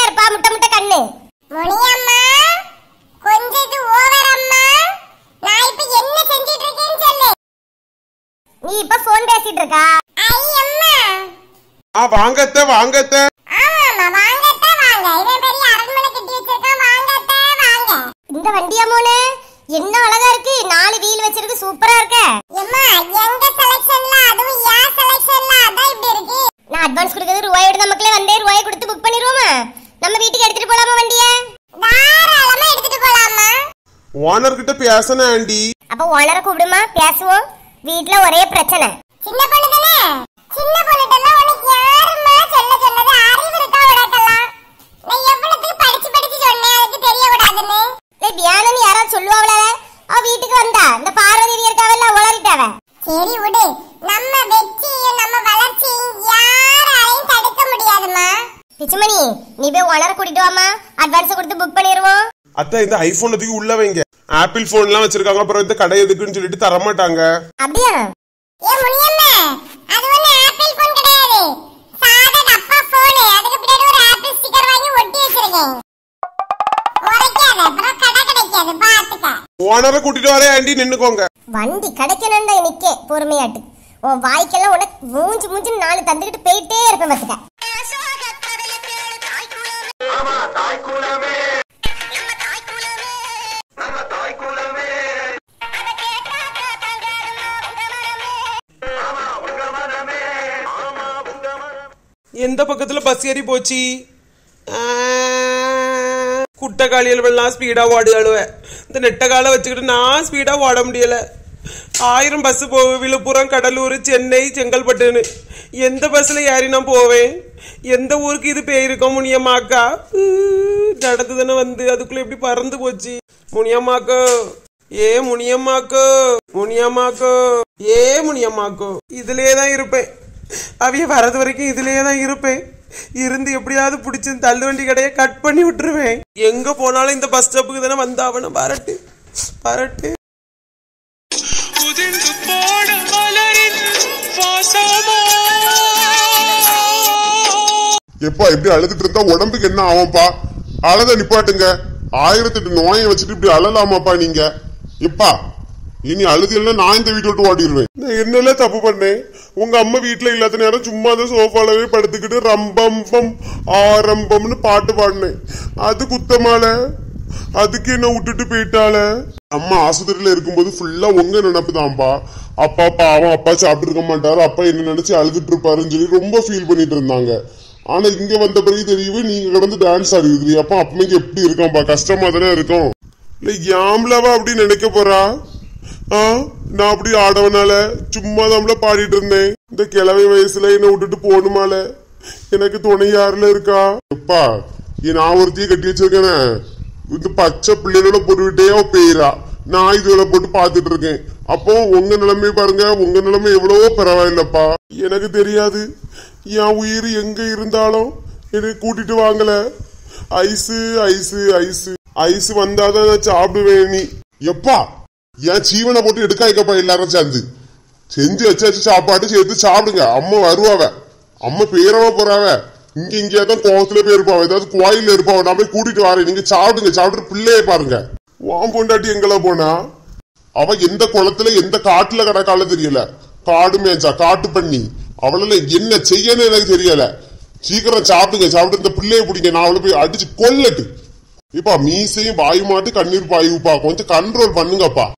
இருப்பா முட்டை முட்டை கண்ணு முனியம்மா கொஞ்சம் இது ஓவர் அம்மா நான் இப்ப என்ன செஞ்சிட்டு இருக்கேன்னு சொல்லு நீ இப்ப போன் பேசிட்டு இருக்கா ஐ அம்மா ஆ வாங்கத்த வாங்கத்த ஆமாம்மா வாங்கத்தே வாங்க இவன் பெரிய அரண்மனை கட்டி வச்சிருக்கான் வாங்கத்தே வாங்க இந்த வண்டியா மோனே என்ன அழகா இருக்கு நாலு வீல் வச்சிருக்கு சூப்பரா இருக்க எம்மா எங்க செலக்ஷன்ல அதுவும் யா செலக்ஷன்ல அதான் இப்படி இருக்கு நான் அட்வான்ஸ் கொடுக்கறது ரூபாயோட நமக்குள்ளே வந்தே ரூபாய் கொடுத்து புக் பண்ணிடுவோமா நம்ம வீட்டுக்கு எடுத்துட்டு போலாமா வண்டிய தாராளமா எடுத்துட்டு போலாமா ஓனர் கிட்ட பேசணும் ஆண்டி அப்ப ஓனரை கூப்பிடுமா பேசுவோம் வீட்ல ஒரே பிரச்சனை சின்ன பொண்ணு தானே சின்ன பொண்ணுட்டெல்லாம் உனக்கு யாரும்மா சொல்ல சொன்னது அறிவு இருக்கா உனக்கெல்லாம் நான் எவ்வளவுக்கு படிச்சு படிச்சு சொன்னேன் அதுக்கு தெரியக்கூடாதுன்னு இல்லை தியானன்னு யாராவது சொல்லுவாங்கள அவ வீட்டுக்கு வந்தா இந்த பார்வதி இருக்காவல்ல உளறிட்டாவ சரி விடு நம்ம வெற்றியும் நம்ம வளர்ச்சியும் யாராலையும் தடுக்க முடியாதுமா பிச்சுமணி நீ போய் ஓனரை கூட்டிட்டு வாமா அட்வான்ஸ் கொடுத்து புக் பண்ணிடுவோம் அத்தை இந்த ஐபோன் தூக்கி உள்ள வைங்க ஆப்பிள் போன் எல்லாம் வச்சிருக்காங்க அப்புறம் இந்த கடை எதுக்குன்னு சொல்லிட்டு தர மாட்டாங்க அப்படியா ஏ முனியம்மா அது ஒண்ணு ஆப்பிள் போன் கிடையாது சாதா டப்பா போன் அதுக்கு பின்னாடி ஒரு ஆப்பிள் ஸ்டிக்கர் வாங்கி ஒட்டி வச்சிருக்கேன் உடைக்காத அப்புறம் கடை கிடைக்காது பாத்துக்க ஓனரை கூட்டிட்டு வரேன் ஆண்டி நின்னுக்கோங்க வண்டி கிடைக்கணும் தான் நிக்க பொறுமையாட்டு உன் வாய்க்கெல்லாம் உனக்கு மூஞ்சி மூஞ்சி நாலு தந்துக்கிட்டு போயிட்டே இருப்பேன் பார்த்துக்க எந்த பக்கத்துல பஸ் ஏறி போச்சு ஆ, குட்டை காலியல் எல்லாம் ஸ்பீடா ஓடுகளுவ இந்த நெட்ட காலை வச்சுக்கிட்டு நான் ஸ்பீடா ஓட முடியல ஆயிரம் பஸ் போகும் விழுப்புரம் கடலூர் சென்னை செங்கல்பட்டுன்னு எந்த பஸ்ல ஏறி நான் போவேன் எந்த ஊருக்கு இது போயிருக்கோம் முனியம்மாக்கா ஊ, நடந்து தானே வந்து அதுக்குள்ள எப்படி பறந்து போச்சு முனியம்மாக்கோ ஏ முனியம்மாக்கோ முனியம்மாக்கோ ஏ முனியம்மாக்கோ இதுலயே தான் இருப்பேன் அவிய வரது வரைக்கும் இதுலயே தான் இருப்பேன் இருந்து எப்படியாவது பிடிச்சி இந்த தள்ளு வண்டி கடையை கட் பண்ணி விட்டுருவேன் எங்க போனாலும் இந்த பஸ் ஸ்டாப்புக்கு தானே வந்தாவணும் பரட்டு பரட்டு உதிர்ந்து போன மலரின் வாசமோ எப்பா இப்படி அழுதுட்டு இருந்தா உடம்புக்கு என்ன ஆகும்ப்பா அழத நிப்பாட்டுங்க ஆயிரத்தெட்டு நோயை வச்சுட்டு இப்படி அழலாமாப்பா நீங்க எப்பா இனி அழுதுல நான் இந்த வீட்டை விட்டு ஓடிடுவேன் நான் என்னெல்லாம் தப்பு பண்ணேன் உங்க அம்மா வீட்ல இல்லாத நேரம் சும்மா அந்த சோஃபாலவே படுத்துக்கிட்டு ரம்பம் பம் ஆரம்பம்னு பாட்டு பாடினேன் அது குத்தமால அதுக்கு என்ன விட்டுட்டு போயிட்டால அம்மா ஆஸ்பத்திரியில இருக்கும்போது ஃபுல்லா உங்க நினைப்பு தான்ப்பா அப்பா பாவம் அப்பா சாப்பிட்டு இருக்க மாட்டாரு அப்பா என்ன நினைச்சு அழுதுட்டு இருப்பாருன்னு சொல்லி ரொம்ப ஃபீல் பண்ணிட்டு இருந்தாங்க ஆனா இங்க வந்த பிறகு தெரியுது நீங்க கிடந்து டான்ஸ் ஆடிருக்கிறீ அப்பா அப்பமைக்கு எப்படி இருக்கும்ப்பா கஷ்டமா தானே இருக்கும் இல்ல யாம்லவா அப்படி நினைக்க போறா ஆ நான் அப்படி ஆடவனால சும்மா தான்ல பாடிட்டு இருந்தேன் இந்த கிழமை வயசுல என்ன விட்டுட்டு போகணுமால எனக்கு துணை யாருல இருக்கா எப்பா என் நான் ஒருத்தையும் கட்டி வச்சிருக்கேனே இந்த பச்சை பிள்ளைகளோட போட்டுக்கிட்டே அவ பெய்யறா நான் இதுல போட்டு பாத்துட்டு இருக்கேன் அப்போ உங்க நிலைமை பாருங்க உங்க நிலைமை எவ்வளவோ பரவாயில்லப்பா எனக்கு தெரியாது என் உயிர் எங்க இருந்தாலும் என்னை கூட்டிட்டு வாங்கல ஐஸு ஐஸு ஐஸு ஐஸ் வந்தாதான் நான் சாப்பிடுவேன் நீ எப்பா என் ஜீவனை போட்டு எடுக்காய்க்கப்பா எல்லாரும் சேர்ந்து செஞ்சு வச்சாச்சு சாப்பாடு சேர்த்து சாப்பிடுங்க அம்மா வருவாவ அம்மா பேரவ போறாவ இங்க இங்கே தான் கோவத்துல போயிருப்பாவ ஏதாவது கோயில்ல இருப்பாவ நான் போய் கூட்டிட்டு வரேன் நீங்க சாப்பிடுங்க சாப்பிட்டு பிள்ளைய பாருங்க வான் பொண்டாட்டி எங்கெல்லாம் போனா அவ எந்த குளத்துல எந்த காட்டுல கிடக்கால தெரியல காடு மேய்ச்சா காட்டு பண்ணி அவளால என்ன செய்யன்னு எனக்கு தெரியல சீக்கிரம் சாப்பிடுங்க சாப்பிட்டு இந்த பிள்ளைய பிடிங்க நான் அவளை போய் அடிச்சு கொல்லட்டு இப்பா மீசையும் வாயு மாட்டு கண்ணீர் பாயுப்பா கொஞ்சம் கண்ட்ரோல் பண்ணுங்கப்பா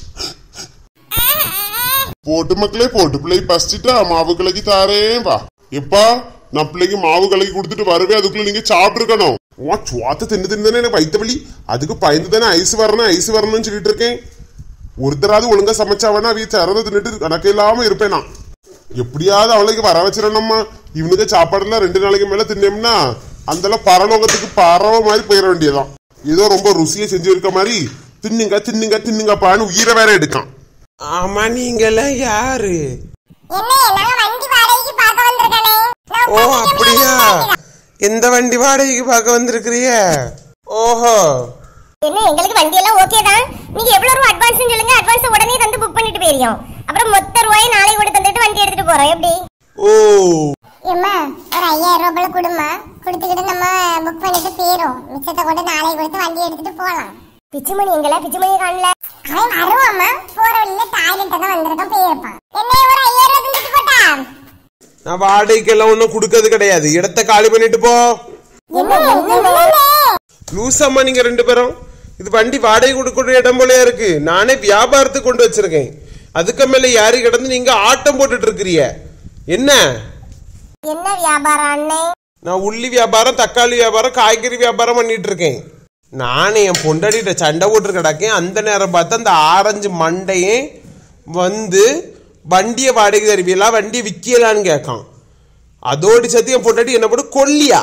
போட்டு மக்களே போட்டு பிள்ளை பசிச்சுட்டா மாவு கலக்கி தாரேன் வா எப்பா நான் பிள்ளைக்கு மாவு கலக்கி கொடுத்துட்டு வருவேன் அதுக்குள்ள நீங்க சாப்பிட்டுருக்கணும் உன் சுவாத்த தின்னு தின்னு தானே எனக்கு வயிற்று வலி அதுக்கு பயந்து தானே ஐஸ் வரணும் ஐஸ் வரணும்னு சொல்லிட்டு இருக்கேன் ஒருத்தராவது ஒழுங்கா சமைச்சாவனா வீ திறந்து தின்னுட்டு கணக்கு இல்லாம இருப்பேன் நான் எப்படியாவது அவளுக்கு வர வச்சிடணும்மா இவனுக்கு சாப்பாடுலாம் ரெண்டு நாளைக்கு மேல தின்னோம்னா அந்தெல்லாம் பரலோகத்துக்கு பறவை மாதிரி போயிட வேண்டியதான் ஏதோ ரொம்ப ருசியை செஞ்சு இருக்க மாதிரி தின்னுங்க தின்னுங்க தின்னுங்கப்பான்னு உயிரை வேற எடுக்கான் ஆமா நீங்கெல்லாம் யாரு என்ன நாங்க வண்டி வாடகைக்கு பார்க்க வந்திருக்கனே நான் ஓ உங்க வீட்டுக்கு அப்படியா வாடகைக்கு எந்த வண்டி வாடகைக்கு பார்க்க வந்திருக்கிறிய ஓஹோ என்ன எங்களுக்கு வண்டி எல்லாம் ஓகே தான் நீங்க எவ்வளவு ரூபா அட்வான்ஸ் சொல்லுங்க அட்வான்ஸ் உடனே தந்து புக் பண்ணிட்டு போயிருக்கோம் அப்புறம் மொத்த ரூபாய் நாளை கூட தந்துட்டு வண்டி எடுத்துட்டு போறோம் எப்படி ஓ ஏம்மா ஒரு ஐயாயிரம் ரூபாய் போல கொடுமா கொடுத்துக்கிட்டு நம்ம புக் பண்ணிட்டு போயிரும் மிச்சத்தை கூட நாளைக்கு கொடுத்து வண்டி எடுத்துட்டு போலாம் பிச்சுமணி எங்கல பிச்சுமணியை காணல அவன் வருவாம்மா போற வழியில டாய்லெட் தான் வந்திருக்கான் போயிருப்பான் என்ன ஒரு ஐயாயிரம் ரூபாய் தந்துட்டு போட்டா நான் வாடகைக்கெல்லாம் ஒன்றும் கொடுக்கறது கிடையாது இடத்த காலி பண்ணிட்டு போ என்ன என்ன லூசம்மா நீங்க ரெண்டு பேரும் இது வண்டி வாடகை கொடுக்கக்கூடிய இடம் போலயா இருக்கு நானே வியாபாரத்துக்கு கொண்டு வச்சிருக்கேன் அதுக்கு மேல யாரு கிடந்து நீங்க ஆட்டம் போட்டுட்டு இருக்கிறிய என்ன என்ன வியாபாரம் அண்ணே நான் உள்ளி வியாபாரம் தக்காளி வியாபாரம் காய்கறி வியாபாரம் பண்ணிட்டு இருக்கேன் நானே என் பொண்டாடிட்ட சண்டை போட்டு கிடக்கேன் அந்த நேரம் பார்த்து அந்த ஆரஞ்சு மண்டையே வந்து வண்டியை வாடகை தருவியலா வண்டியை விற்கலான்னு கேட்கான் அதோடு சேர்த்து என் பொண்டாட்டி என்ன போட்டு கொல்லியா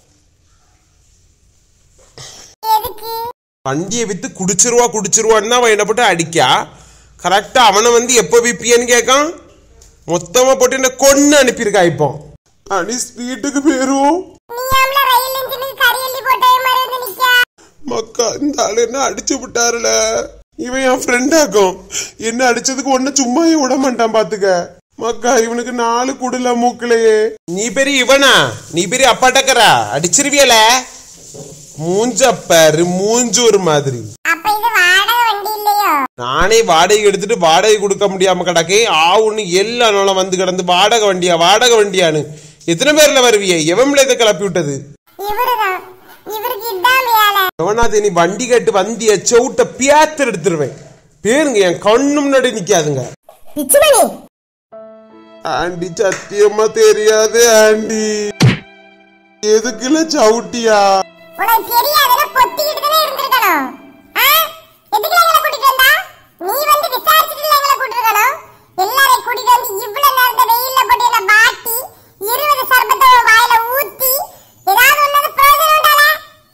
எதுக்கு வண்டியை வித்து குடிச்சிருவா குடிச்சிருவான்னு தான் அவன் என்ன போட்டு அடிக்கா கரெக்டா அவனை வந்து எப்போ விப்பியன்னு கேட்கான் மொத்தமா போட்டு என்ன கொன்னு அனுப்பியிருக்கா இப்போ அடி ஸ்பீட்டுக்கு போயிருவோம் நீ ஆம்ல ரயில் இன்ஜினுக்கு கறி அள்ளி போட்டே மாதிரி வந்து நிக்கா மக்கா இந்த ஆளு என்ன அடிச்சு விட்டாருல இவன் என் ஃப்ரெண்டாக்கும் என்ன அடிச்சதுக்கு ஒண்ணு சும்மா விட மாட்டான் பாத்துக்க மக்கா இவனுக்கு நாலு குடுல மூக்கலையே நீ பெரிய இவனா நீ பெரிய அப்பாட்டக்கரா அடிச்சிருவியல மூஞ்ச பாரு மூஞ்சூர் மாதிரி அப்ப இது வாடகை வண்டி இல்லையோ நானே வாடகை எடுத்துட்டு வாடகை கொடுக்க முடியாம கிடக்கே ஆவுன்னு எல்லா நாளும் வந்து கிடந்து வாடகை வண்டியா வாடகை வண்டியான்னு எத்தனை பேர்ல வருவியே எவன்ல இதை கிளப்பி விட்டது இவருதான் இவருக்கு இதான் வேலை எவனாவது நீ வண்டி கட்டு வந்திய செவுட்ட பியாத்தர் எடுத்துருவேன் பேருங்க என் கண்ணு முன்னாடி நிக்காதுங்க பிச்சுமணி ஆண்டி சத்தியமா தெரியாது ஆண்டி எதுக்குல சவுட்டியா உனக்கு தெரியாதுன்னா பொத்திக்கிட்டு தானே இருந்திருக்கணும் ஆ? எதுக்கு எங்களை கூட்டிட்டு வந்தா நீ வந்து விசாரிச்சுட்டு எங்களை கூட்டிட்டு இருக்கணும் எல்லாரையும் கூட்டிட்டு வந்து இவ்வளவு நேரத்தை வெயில்ல போட்டு என்ன வாட்டி இருபது சர்பத்தை உன் வாயில ஊத்தி ஏதாவது ஒண்ணு பிரயோஜனம் உண்டால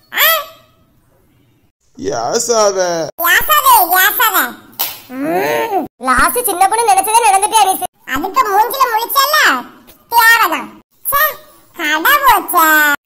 யாசாத யாசாதே யாசாத லாஸ்ட் சின்ன பொண்ணு நினைச்சதே நடந்துட்டே அனிசு அதுக்கு மூஞ்சில முழிச்சல்ல தேவைதான் ச்சே, கடை போச்சே